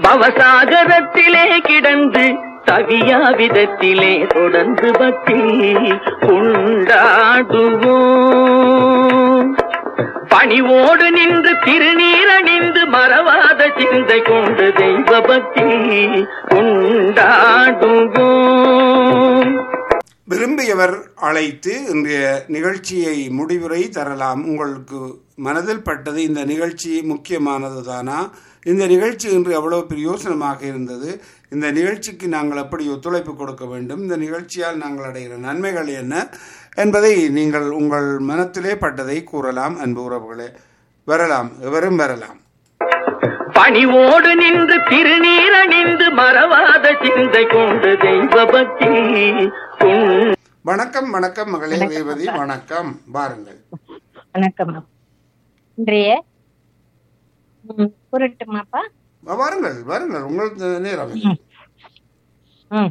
பவசாகரத்திலே கிடந்து தவியா விதத்திலே தொடர்ந்து பக்தி கொண்டாடுவோம் பணிவோடு நின்று திருநீரணிந்து மறவாத சிந்தை கொண்டு தெய்வ பக்தி கொண்டாடுவோம் விரும்பியவர் அழைத்து இன்றைய நிகழ்ச்சியை முடிவுரை தரலாம் உங்களுக்கு மனதில் பட்டது இந்த நிகழ்ச்சி முக்கியமானது தானா இந்த நிகழ்ச்சி இன்று எவ்வளவு பிரயோசனமாக இருந்தது இந்த நிகழ்ச்சிக்கு நாங்கள் எப்படி ஒத்துழைப்பு கொடுக்க வேண்டும் இந்த நிகழ்ச்சியால் நாங்கள் அடைகிற நன்மைகள் என்ன என்பதை நீங்கள் உங்கள் மனத்திலே பட்டதை கூறலாம் அன்பு உறவுகளே வரலாம் எவரும் வரலாம் பணிவோடு நின்று திருநீரணிந்து மறவாத சிந்தை கொண்டு தெய்வ பக்தி கொண்டு வணக்கம் வணக்கம் மகளே ரேவதி வணக்கம் வாருங்கள் வணக்கம் இன்றைய ம், கூறட்டுமாப்பா வாருங்கள் வாருங்கள் உங்களுக்கு நேரம் ம்.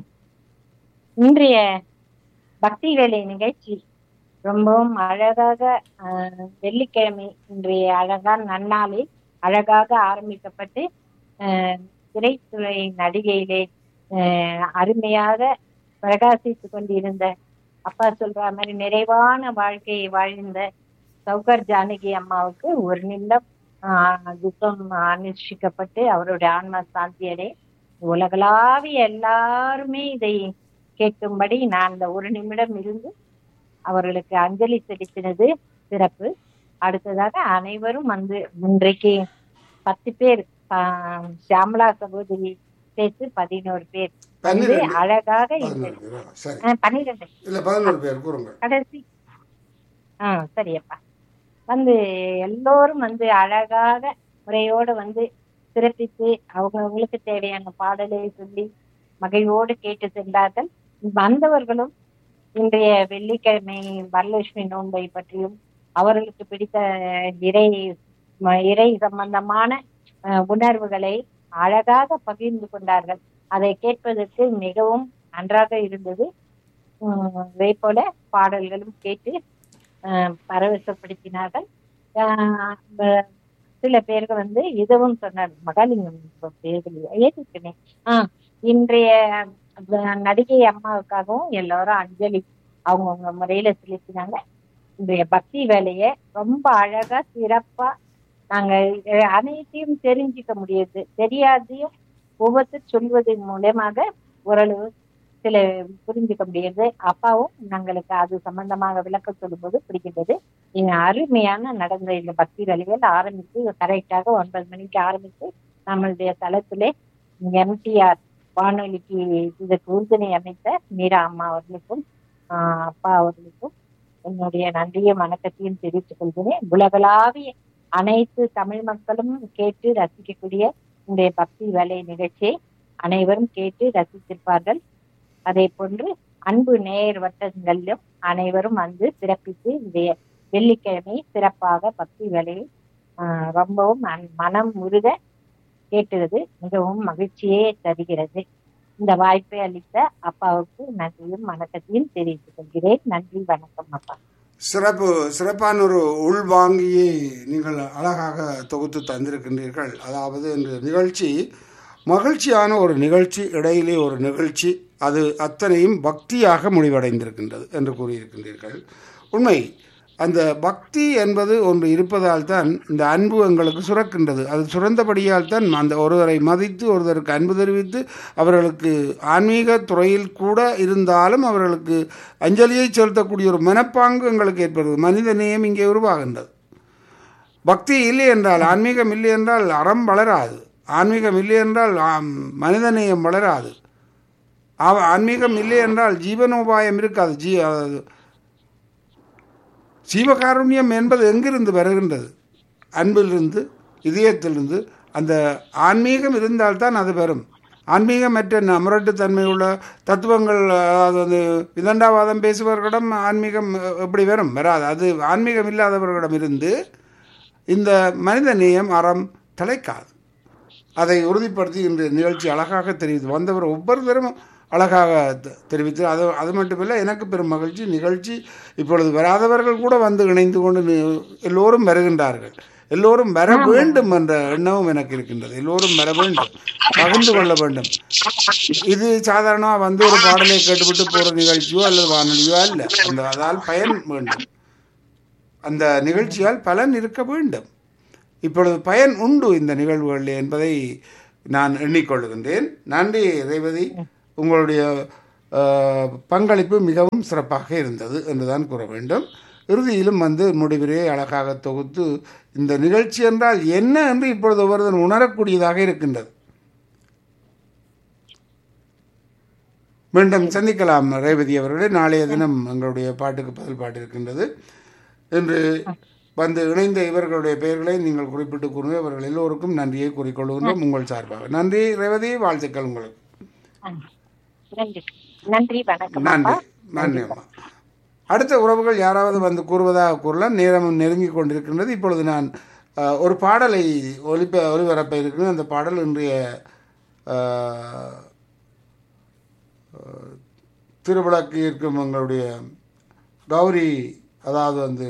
இன்றைய பக்தி வேலை நிகழ்ச்சி ரொம்பவும் அழகாக ஆஹ், வெள்ளிக்கிழமை இன்றைய அழகான நன்னாளில் அழகாக ஆரம்பிக்கப்பட்டு ஆஹ், திரைத்துறை நடிகையிலே ஆஹ், அருமையாக பிரகாசித்துக் கொண்டிருந்த அப்பா சொல்ற மாதிரி நிறைவான வாழ்க்கையை வாழ்ந்த சௌகர் ஜானகி அம்மாவுக்கு ஒரு நிமிடம் ஆஹ், துக்கம் அனுஷ்டிக்கப்பட்டு அவருடைய ஆன்மா சாந்தியடை உலகளாவிய எல்லாருமே இதை கேட்கும்படி நான் அந்த ஒரு நிமிடம் இருந்து அவர்களுக்கு அஞ்சலி செலுத்தினது சிறப்பு அடுத்ததாக அனைவரும் வந்து இன்றைக்கு பத்து பேர் ஆஹ், சியாமலா சகோதரி சேர்த்து பதினோரு பேர் வந்து பன்னிரண்டு. அழகாக இந்த பதினோரு பேரா? சரி ஆஹ், பன்னிரெண்டு இல்ல பதினோரு பேர் கூறுங்கள் கடைசி ஆ சரியப்பா வந்து எல்லோரும் வந்து அழகாக முறையோடு வந்து சிறப்பித்து அவங்கவுங்களுக்கு தேவையான பாடலை சொல்லி மகிழ்வோடு கேட்டு சென்றார்கள் வந்தவர்களும் இன்றைய வெள்ளிக்கிழமை வரலட்சுமி நோன்பை பற்றியும் அவர்களுக்கு பிடித்த இறை ம- இறை சம்பந்தமான அஹ், உணர்வுகளை அழகாக பகிர்ந்து கொண்டார்கள் அதை கேட்பதற்கு மிகவும் நன்றாக இருந்தது உம், அதே போல பாடல்களும் கேட்டு அஹ், பரவசப்படுத்தினார்கள் அஹ், வ- சில பேர்கள் வந்து இதுவும் சொன்னார் மகாலிங்கம் பேர்கள் ஏற்றுக்கனே ஆஹ் இன்றைய வ- நடிகை அம்மாவுக்காகவும் எல்லாரும் அஞ்சலி அவங்கவுங்க முறையில செலுத்தினாங்க இன்றைய பக்தி வேலையை ரொம்ப அழகா சிறப்பா நாங்க அஹ், அனைத்தையும் தெரிஞ்சுக்க முடியுது தெரியாதையும் ஒவ்வொருத்தர் சொல்வதன் மூலமாக ஓரளவு சில புரிஞ்சுக்க முடியுது அப்பாவும் எங்களுக்கு அது சம்பந்தமாக விளக்கம் சொல்லும்போது பிடிக்கின்றது இங்க அருமையான நடந்த இந்த பக்தி வேலைகள் ஆரம்பித்து கரெக்டாக ஒன்பது மணிக்கு ஆரம்பித்து நம்மளுடைய தளத்திலே எம்டிஆர் வானொலிக்கு இதற்கு உறுதுணை அமைத்த மீரா அம்மா அவர்களுக்கும் ஆஹ் அப்பா அவர்களுக்கும் என்னுடைய நன்றியும் வணக்கத்தையும் தெரிவித்துக் கொள்கிறேன் உலகளாவிய அனைத்து தமிழ் மக்களும் கேட்டு ரசிக்கக்கூடிய இந்த பக்தி வேலை நிகழ்ச்சியை அனைவரும் கேட்டு ரசித்திருப்பார்கள் அதே போன்று அன்பு நேயர் வட்டங்களிலும் அனைவரும் வந்து சிறப்பித்து இந்த வெள்ளிக்கிழமை சிறப்பாக பக்தி வேலையை ஆஹ் ரொம்பவும் மன- மனம் முருக கேட்டது மிகவும் மகிழ்ச்சியே தருகிறது இந்த வாய்ப்பை அளித்த அப்பாவுக்கு நன்றியும் வணக்கத்தையும் தெரிவித்துக் கொள்கிறேன் நன்றி வணக்கம் அப்பா சிறப்பு சிறப்பான ஒரு உள்வாங்கியை நீங்கள் அழகாக தொகுத்து தந்திருக்கின்றீர்கள் அதாவது இந்த நிகழ்ச்சி மகிழ்ச்சியான ஒரு நிகழ்ச்சி இடையிலே ஒரு நிகழ்ச்சி அது அத்தனையும் பக்தியாக முடிவடைந்திருக்கின்றது என்று கூறியிருக்கின்றீர்கள் உண்மை அந்த பக்தி என்பது ஒன்று இருப்பதால் தான் இந்த அன்பு எங்களுக்கு சுரக்கின்றது அது சுரந்தபடியால் தான் அந்த ஒருவரை மதித்து ஒருவருக்கு அன்பு தெரிவித்து அவர்களுக்கு ஆன்மீக துறையில் கூட இருந்தாலும் அவர்களுக்கு அஞ்சலியை செலுத்தக்கூடிய ஒரு மனப்பாங்கு எங்களுக்கு ஏற்படுது மனித நேயம் இங்கே உருவாகின்றது பக்தி இல்லை என்றால் ஆன்மீகம் இல்லை என்றால் அறம் வளராது ஆன்மீகம் இல்லை என்றால் ஆம், மனிதநேயம் வளராது ஆ- ஆன்மீகம் இல்லை என்றால் ஜீவனோபாயம் இருக்காது ஜீ அது ஜீவகாருண்யம் என்பது எங்கிருந்து வருகின்றது அன்பிலிருந்து இதயத்திலிருந்து அந்த ஆன்மீகம் இருந்தால்தான் அது வரும் ஆன்மீகமற்ற ந- முரட்டுத்தன்மை உள்ள தத்துவங்கள் அதாவது வந்து விதண்டாவாதம் பேசுபவர்களிடம் ஆன்மீகம் எ- எப்படி வரும் வராது அது ஆன்மீகம் இல்லாதவர்களிடம் இருந்து இந்த மனித நேயம் அறம் தலைக்காது அதை உறுதிப்படுத்தி இன்று நிகழ்ச்சி அழகாக தெரிவித்து வந்தவர் ஒவ்வொருத்தரும் அழகாக தெ- தெரிவித்து அது அது மட்டுமில்லை எனக்கு பெரும் மகிழ்ச்சி நிகழ்ச்சி இப்பொழுது வராதவர்கள் கூட வந்து இணைந்து கொண்டு நி- எல்லோரும் வருகின்றார்கள் எல்லோரும் வர வேண்டும் என்ற எண்ணமும் எனக்கு இருக்கின்றது எல்லோரும் வர வேண்டும் பகிர்ந்து கொள்ள வேண்டும் இது சாதாரணமாக வந்து ஒரு பாடலை கேட்டுவிட்டு போற நிகழ்ச்சியோ அல்லது வானொலியோ அல்ல அந்த அதால் பயன் வேண்டும் அந்த நிகழ்ச்சியால் பலன் இருக்க வேண்டும் இப்பொழுது பயன் உண்டு இந்த நிகழ்வுகளில் என்பதை நான் எண்ணிக்கொள்கின்றேன் நன்றி ரேவதி உங்களுடைய அஹ், பங்களிப்பு மிகவும் சிறப்பாக இருந்தது என்றுதான் கூற வேண்டும் இறுதியிலும் வந்து முடிவிலே அழகாக தொகுத்து இந்த நிகழ்ச்சி என்றால் என்ன என்று இப்பொழுது ஒருவன் உணரக்கூடியதாக இருக்கின்றது மீண்டும் சந்திக்கலாம் ரேவதி அவர்களே நாளைய தினம் எங்களுடைய பாட்டுக்கு பதில் பாட்டு இருக்கின்றது என்று வந்து இணைந்த இவர்களுடைய பெயர்களை நீங்கள் குறிப்பிட்டு கூறுங்க அவர்கள் எல்லோருக்கும் நன்றியை கூறிக்கொள்கின்றோம் உங்கள் சார்பாக நன்றி ரேவதி வாழ்த்துக்கள் உங்களுக்கு ஆ, நன்றி நன்றி வணக்கம் நன்றி அப்பா நன்றி அம்மா அடுத்த உறவுகள் யாராவது வந்து கூறுவதாக கூறலாம் நேரம் நெருங்கி கொண்டிருக்கின்றது இப்பொழுது நான் அஹ், ஒரு பாடலை ஒலிப்ப ஒலிபரப்ப இருக்கிறேன் அந்த பாடல் இன்றைய அஹ், அஹ், திருவிழாக்கு இருக்கும் எங்களுடைய கௌரி அதாவது வந்து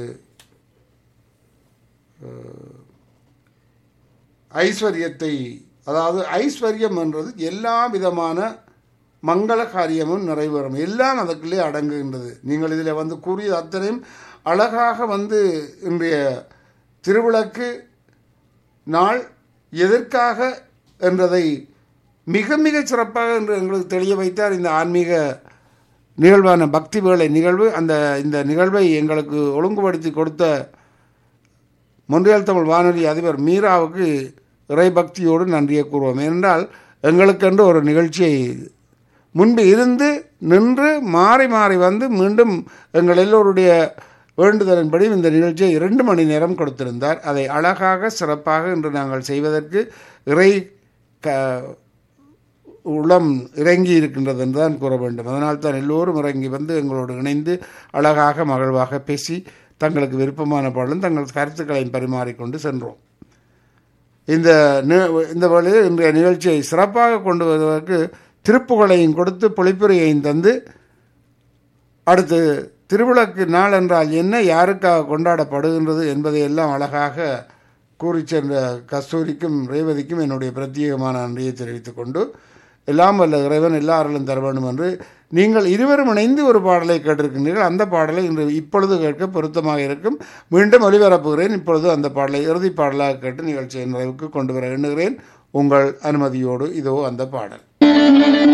அஹ், ஐஸ்வர்யத்தை அதாவது ஐஸ்வர்யம் என்றது எல்லா விதமான மங்கள காரியமும் நிறைவேறும் எல்லாம் அதற்குள்ளே அடங்குகின்றது நீங்கள் இதில் வந்து கூறிய அத்தனையும் அழகாக வந்து இன்றைய திருவிளக்கு நாள் எதற்காக என்றதை மிக மிக சிறப்பாக என்று எங்களுக்கு தெளிய வைத்தார் இந்த ஆன்மீக நிகழ்வான பக்தி வேலை நிகழ்வு அந்த இந்த நிகழ்வை எங்களுக்கு ஒழுங்குபடுத்தி கொடுத்த மொன்றியல் தமிழ் வானொலி அதிபர் மீராவுக்கு இறைபக்தியோடு நன்றியை கூறுவோம் ஏனென்றால் எங்களுக்கென்று ஒரு நிகழ்ச்சியை முன்பு இருந்து நின்று மாறி மாறி வந்து மீண்டும் எங்கள் எல்லோருடைய வேண்டுதலின்படி இந்த நிகழ்ச்சியை இரண்டு மணி நேரம் கொடுத்திருந்தார் அதை அழகாக சிறப்பாக இன்று நாங்கள் செய்வதற்கு இறை க உளம் இறங்கி இருக்கின்றது என்று தான் கூற வேண்டும் அதனால் தான் எல்லோரும் இறங்கி வந்து எங்களோடு இணைந்து அழகாக மகிழ்வாக பேசி தங்களுக்கு விருப்பமான பாடலும் தங்கள் கருத்துக்களையும் பரிமாறிக்கொண்டு சென்றோம் இந்த நி- இந்த வழியில் இன்றைய நிகழ்ச்சியை சிறப்பாக கொண்டு வருவதற்கு திருப்புகளையும் கொடுத்து பொழிப்புரையையும் தந்து அடுத்து திருவிளக்கு நாள் என்றால் என்ன யாருக்காக கொண்டாடப்படுகின்றது என்பதை எல்லாம் அழகாக கூறி சென்ற கஸ்தூரிக்கும் ரேவதிக்கும் என்னுடைய பிரத்யேகமான நன்றியை தெரிவித்துக் கொண்டு எல்லாம் வல்ல இறைவன் எல்லாரிலும் தர வேண்டும் என்று நீங்கள் இருவரும் இணைந்து ஒரு பாடலை கேட்டிருக்கின்றீர்கள் அந்த பாடலை இன்று இப்பொழுது கேட்க பொருத்தமாக இருக்கும் மீண்டும் ஒலிபரப்புகிறேன் இப்பொழுது அந்த பாடலை இறுதி பாடலாக கேட்டு நிகழ்ச்சியின் நிறைவுக்கு கொண்டு வர எண்ணுகிறேன் உங்கள் அனுமதியோடு இதோ அந்த பாடல்